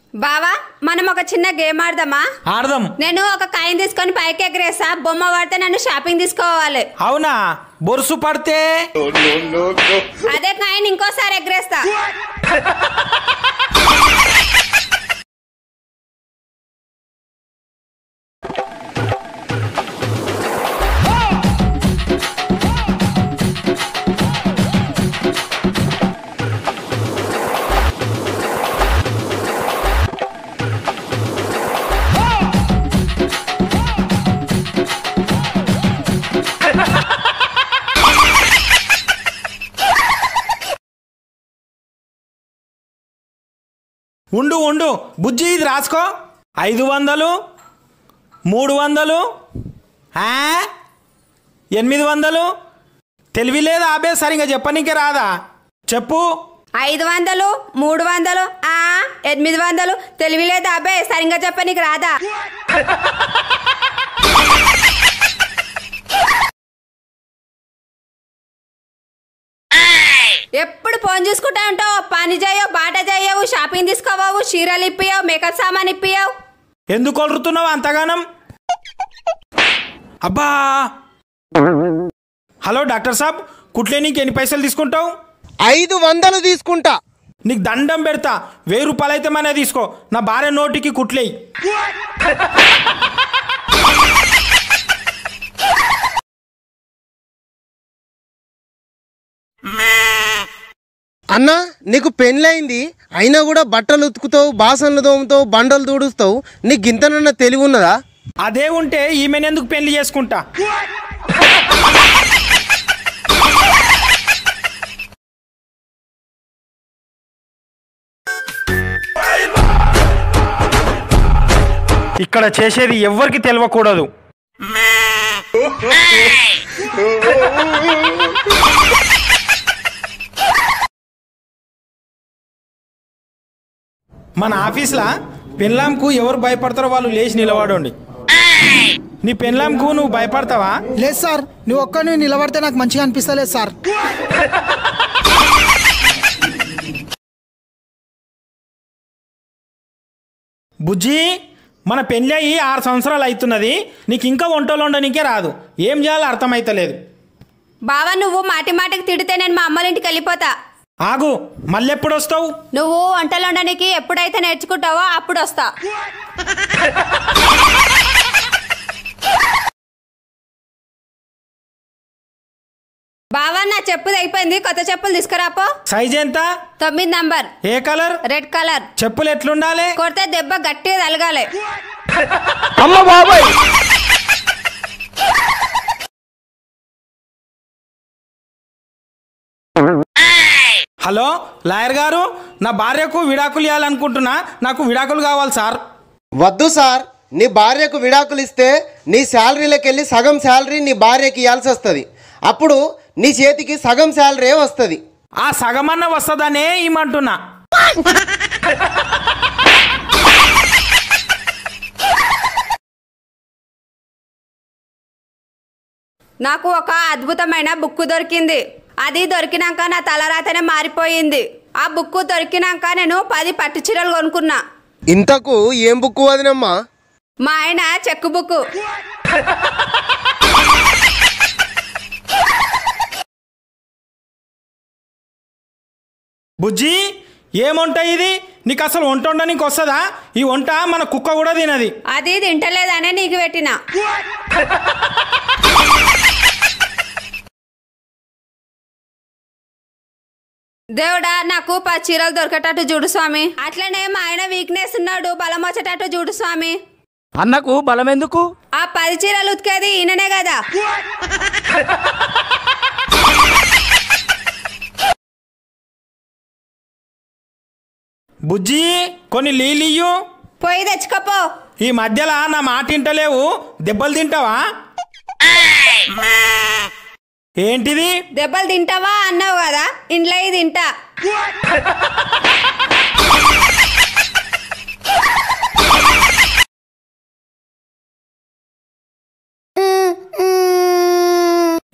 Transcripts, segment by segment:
బావా మనం ఒక చిన్న గేమ్ ఆడదామా ఆడదాం నేను ఒక కాయిన్ తీసుకొని పైకి ఎగరేసా బొమ్మ పడితే నన్ను షాపింగ్ తీసుకోవాలి అవునా బొరుసు పడితే అదే కాయిన్ ఇంకోసారి ఎగరేస్తా ఉండు ఉండు బుజ్జి ఇది రాసుకో ఐదు వందలు మూడు వందలు ఆ? ఎనిమిది వందలు తెలివి లేదా ఆబే సరిగా చెప్పనీకే రాదా చెప్పు ఐదు వందలు మూడు వందలు ఆ ఎనిమిది వందలు తెలివిలేదు అబ్బే సరిగ్గా చెప్ప నీకు రాదా ఎప్పుడు ఫోన్ చూసుకుంటా ఉంటావు పని చేయవు బాట చేయవు షాపింగ్ తీసుకోవావు చీరలు ఇప్పియవు మేకప్ సామాన్ ఇప్పియవు ఎందుకు కొలుతున్నావు అంతగానం అబ్బా హలో డాక్టర్ సాబ్ కుట్లే నీకు ఎన్ని పైసలు తీసుకుంటావు ఐదు వందలు తీసుకుంటా నీకు దండం పెడతా వెయ్యి రూపాయలు అయితే మనే తీసుకో నా భార్య నోటికి కుట్లేయి అన్నా నీకు పెళ్ళైంది అయినా కూడా బట్టలు ఉతుకుతావు బాసనలు తోముతావు బండలు దూడుస్తావు నీకు గింతనన్న తెలివి ఉన్నదా అదే ఉంటే ఈమెనెందుకు పెళ్లి చేసుకుంటా ఇక్కడ చేసేది ఎవ్వరికి తెలియకూడదు మన ఆఫీస్లా పెన్లాంకు ఎవరు భయపడతారో వాళ్ళు లేచి నిలబడండి నీ పెన్లాంకు నువ్వు భయపడతావా లేదు సార్ నువ్వు ఒక్కని నిలబడితే నాకు మంచిగా అనిపిస్తలేదు సార్ బుజ్జి మన పెళ్ళి అయ్యి ఆరు సంవత్సరాలు అవుతున్నది నీకు ఇంకా వంటలు వండనీకే రాదు ఏం చేయాలో అర్థమైతలేదు బావా నువ్వు మాటి మాటికి తిడితే నేను మా అమ్మల ఇంటికి వెళ్ళిపోతా ఆగు మళ్ళెప్పుడు వస్తావు నువ్వు వంటలు వండడానికి ఎప్పుడైతే నేర్చుకుంటావో అప్పుడు వస్తా బావా నా చెప్పుది అయిపోయింది కొత్త చెప్పులు తీసుకురాపో సైజ్ ఎంత తొమ్మిది నంబర్ ఏ కలర్ రెడ్ కలర్ చెప్పులు ఎట్లుండాలి కొడితే దెబ్బ గట్టిగా తలగాలి అమ్మ బాబాయ్ హలో లాయర్ గారు నా భార్యకు విడాకులు ఇవ్వాలనుకుంటున్నా నాకు విడాకులు కావాలి సార్ వద్దు సార్ నీ భార్యకు విడాకులు ఇస్తే నీ శాలరీలోకి వెళ్ళి సగం శాలరీ నీ భార్యకి ఇవ్వాల్సి వస్తుంది అప్పుడు నీ చేతికి సగం శాలరీ వస్తుంది ఆ సగమన్న వస్తుందనే ఇమ్మంటున్నా నాకు ఒక అద్భుతమైన బుక్ దొరికింది అది దొరికినాక నా తలరాతనే మారిపోయింది ఆ బుక్ దొరికినాక నేను పది పట్టు చీరలు కొనుక్కున్నా ఇంతకు ఏం బుక్ వదినమ్మా మా ఆయన చెక్కు బుక్ బుజ్జి ఏం వంట ఇది నీకు అసలు వంట వండడానికి వస్తుందా ఈ వంట మన కుక్క కూడా తినది అది తింటలేదనే నీకు పెట్టిన దేవుడా నాకు పది చీరలు దొరికేటట్టు చూడు స్వామి అట్లనే మా ఆయన వీక్నెస్ ఉన్నాడు బలం వచ్చేటట్టు చూడు స్వామి అన్నకు బలం ఎందుకు ఆ పది చీరలు ఉతికేది ఈయననే కదా బుజ్జి కొన్ని నీళ్ళియ్యు పోయి తెచ్చుకోపో ఈ మధ్యలో నా మాట వింటలేవు దెబ్బలు తింటావా ఏంటిది దెబ్బలు తింటావా అన్నావు కదా ఇంట్లో ఇది తింటా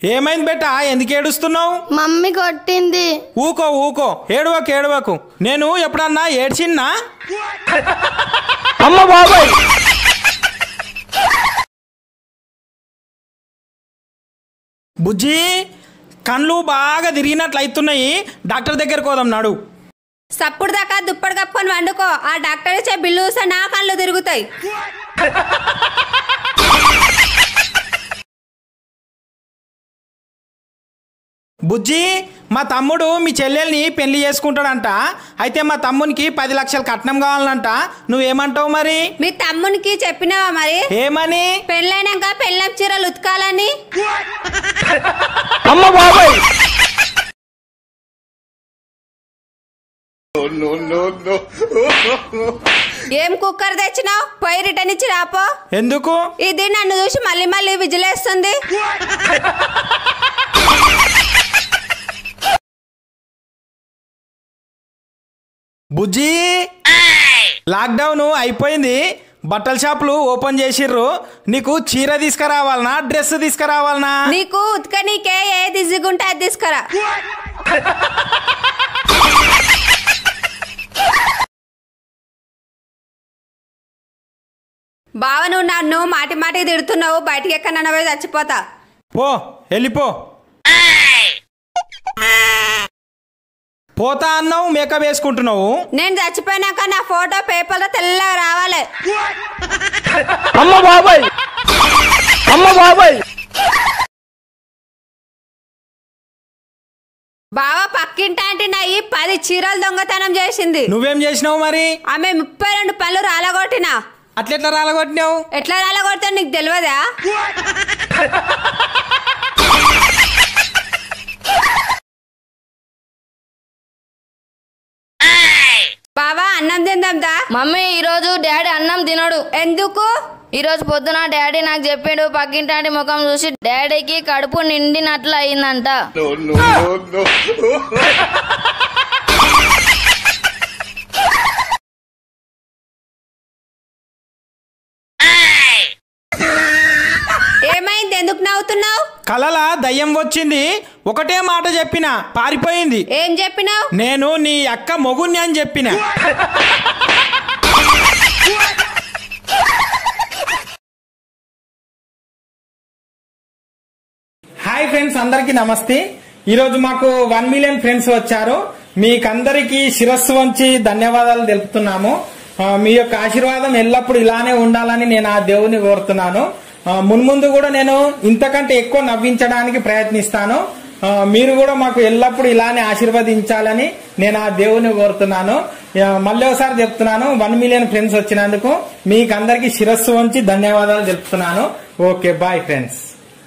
ఏమైంది బెట్ట ఎందుకు ఏడుస్తున్నావు మమ్మీ కొట్టింది ఊకో ఊకో ఏడవకు ఏడవకు నేను ఎప్పుడన్నా ఏడ్చిన్నా అమ్మ బాబాయ్ బుజ్జి కళ్ళు బాగా తిరిగినట్లు అవుతున్నాయి డాక్టర్ దగ్గరికి పోదాం నాడు సప్పుడు దాకా దుప్పటి కప్పుకొని వండుకో ఆ డాక్టర్ ఇచ్చే బిల్లు చూస్తే నా కళ్ళు తిరుగుతాయి బుజ్జి మా తమ్ముడు మీ చెల్లెల్ని పెళ్లి చేసుకుంటాడంట అయితే మా తమ్మునికి పది లక్షలు కట్నం కావాలంట నువ్వేమంటావు మరి మీ తమ్మునికి చెప్పినావా మరి ఏమని పెళ్ళైనాక పెళ్ళం చీరలు ఉతకాలని అమ్మ బాబాయ్ ఏం కుక్కర్ తెచ్చినావు పోయి రిటర్న్ ఇచ్చి రాపో ఎందుకు ఇది నన్ను చూసి మళ్ళీ మళ్ళీ విజిలేస్తుంది బుజ్జి లాక్డౌన్ అయిపోయింది బట్టల షాపులు ఓపెన్ చేసిర్రు నీకు చీర తీసుకురావాలనా డ్రెస్ తీసుకురావాలనా నీకు ఉతకనీకే ఏది ఇజిగుంటే అది తీసుకురా బావ నువ్వు నన్ను మాటి మాటికి తిడుతున్నావు బయటికి ఎక్కడ పోయి చచ్చిపోతా పో వెళ్ళిపో పోతా అన్నావు మేకప్ వేసుకుంటున్నావు నేను చచ్చిపోయినాక నా ఫోటో పేపర్లో తెల్లగా రావాలి అమ్మ బాబాయ్ అమ్మ బాబాయ్ బావ పక్కింటి నాయి పది చీరలు దొంగతనం చేసింది నువ్వేం చేసినావు మరి ఆమె ముప్పై రెండు పళ్ళు రాలగొట్టిన అట్లెట్లా రాలగొట్టినావు ఎట్లా రాలగొడతా నీకు తెలియదా బావా అన్నం తిందాందా మమ్మీ ఈరోజు డాడీ అన్నం తినడు ఎందుకు ఈరోజు పొద్దున డాడీ నాకు చెప్పాడు పక్కింటాంటి ముఖం చూసి డాడీకి కడుపు నిండినట్లు అయిందంట ఏమైంది ఎందుకు నవ్వుతున్నావు కలల దయ్యం వచ్చింది ఒకటే మాట చెప్పిన పారిపోయింది ఏం చెప్పినావు నేను నీ అక్క మొగుణ్ణి అని చెప్పిన హాయ్ ఫ్రెండ్స్ అందరికీ నమస్తే ఈరోజు మాకు వన్ మిలియన్ ఫ్రెండ్స్ వచ్చారు మీకందరికీ శిరస్సు వంచి ధన్యవాదాలు తెలుపుతున్నాము ఆ, మీ యొక్క ఆశీర్వాదం ఎల్లప్పుడూ ఇలానే ఉండాలని నేను ఆ దేవుని కోరుతున్నాను ఆ, మున్ముందు కూడా నేను ఇంతకంటే ఎక్కువ నవ్వించడానికి ప్రయత్నిస్తాను ఆ, మీరు కూడా మాకు ఎల్లప్పుడూ ఇలానే ఆశీర్వదించాలని నేను ఆ దేవుని కోరుతున్నాను ఆ, మళ్ళీ ఒకసారి చెప్తున్నాను వన్ మిలియన్ ఫ్రెండ్స్ వచ్చినందుకు మీకు అందరికీ శిరస్సు వంచి ధన్యవాదాలు తెలుపుతున్నాను ఓకే బాయ్ ఫ్రెండ్స్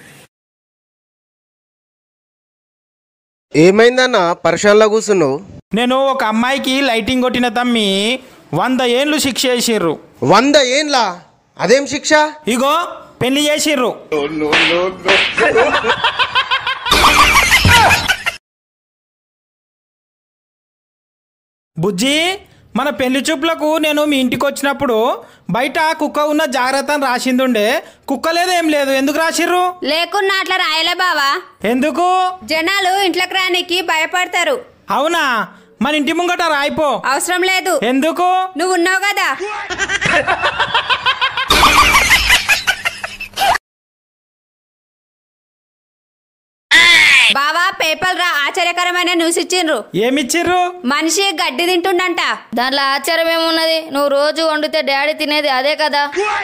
ఏమైందన్న పరిశ్రమలో కూర్చున్నావు నేను ఒక అమ్మాయికి లైటింగ్ కొట్టిన తమ్మి వంద ఏండ్లు శిక్ష చేసిర్రు వంద ఏంలా అదేం శిక్ష ఇగో పెళ్లి చేసిర్రు బుజ్జి మన పెళ్లి చూపులకు నేను మీ ఇంటికి వచ్చినప్పుడు బయట కుక్క ఉన్న జాగ్రత్త అని రాసిందుండే కుక్క లేదు ఏం లేదు ఎందుకు రాసిర్రు లేకున్నా అట్లా రాయలే బావా ఎందుకు జనాలు ఇంట్లోకి రానికి భయపడతారు అవునా మన ఇంటి ముంగట రాయిపో అవసరం లేదు ఎందుకు నువ్వు ఉన్నావు కదా బావా పేపర్ రా ఆశ్చర్యకరమైన న్యూస్ ఇచ్చిండ్రు ఏమిచ్చిర్రు మనిషి గడ్డి తింటుండంట దాంట్లో ఆశ్చర్యం ఏమున్నది నువ్వు రోజు వండితే డాడీ తినేది అదే కదా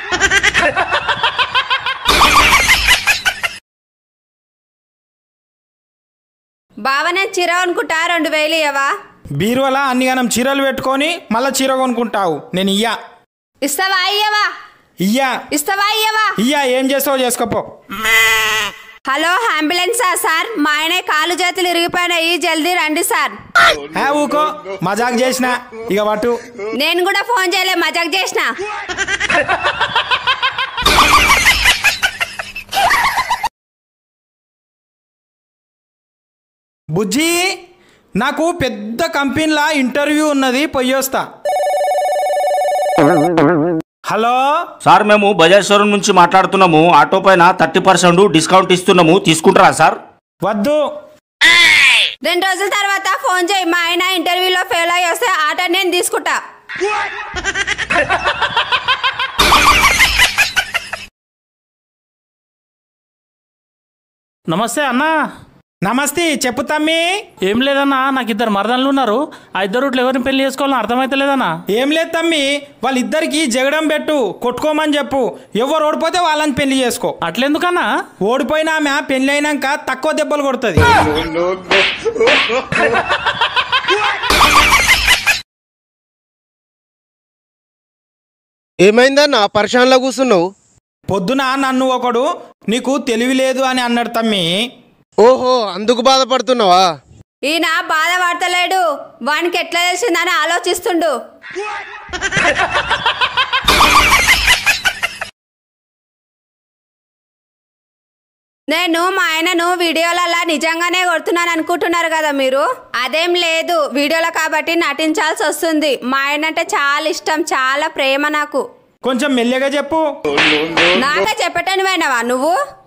బావ నేను చీర అనుకుంటా రెండు వేలు ఇవ్వవా బీరువల అన్ని గనం చీరలు పెట్టుకొని మళ్ళా చీర కొనుక్కుంటావు నేను ఇయ్యా ఇస్తావా ఇయ్యవా ఇయ్యా ఇస్తావా ఇయ్యవా ఇయ్యా ఏం చేస్తావో చేసుకోపో హలో అంబులెన్సా సార్ మా ఆయన కాలు చేతులు ఇరిగిపోయినాయి జల్దీ రండి సార్ హే ఊకో మజాక్ చేసిన ఇక పట్టు నేను కూడా ఫోన్ చేయలే మజాక్ చేసిన బుజ్జి నాకు పెద్ద కంపెనీలా ఇంటర్వ్యూ ఉన్నది పొయ్యొస్తా హలో సార్ మేము బజాజ్ షోరూమ్ నుంచి మాట్లాడుతున్నాము ఆటో పైన థర్టీ పర్సెంట్ డిస్కౌంట్ ఇస్తున్నాము తీసుకుంటారా సార్ వద్దు రెండు రోజుల తర్వాత ఫోన్ చేయి మా ఆయన ఇంటర్వ్యూలో ఫెయిల్ అయ్యి వస్తే ఆట నేను తీసుకుంటా నమస్తే అన్నా నమస్తే చెప్పు తమ్మి ఏం లేదన్నా నాకు ఇద్దరు మరదళ్ళు ఉన్నారు ఆ ఇద్దరు ఎవరిని పెళ్లి చేసుకోవాలని అర్థమైతలేదన్నా ఏం లేదు తమ్మి వాళ్ళిద్దరికి జగడం పెట్టు కొట్టుకోమని చెప్పు ఎవరు ఓడిపోతే వాళ్ళని పెళ్లి చేసుకో అట్లెందుకన్నా ఓడిపోయిన ఆమె పెళ్లి అయినాక తక్కువ దెబ్బలు కొడుతుంది ఏమైందన్నా పరిశాన్లో కూర్చున్నావు పొద్దున నన్ను ఒకడు నీకు తెలివి లేదు అని అన్నాడు తమ్మి ఓహో అందుకు బాధపడుతున్నావా ఈయన బాధపడతలేడు వానికి ఎట్లా తెలిసిందని ఆలోచిస్తుండు నేను మా ఆయనను వీడియోలలో నిజంగానే కొడుతున్నాను అనుకుంటున్నారు కదా మీరు అదేం లేదు వీడియోలో కాబట్టి నటించాల్సి వస్తుంది మా ఆయన అంటే చాలా ఇష్టం చాలా ప్రేమ నాకు కొంచెం మెల్లగా చెప్పు నాకే చెప్పటనివైనవా నువ్వు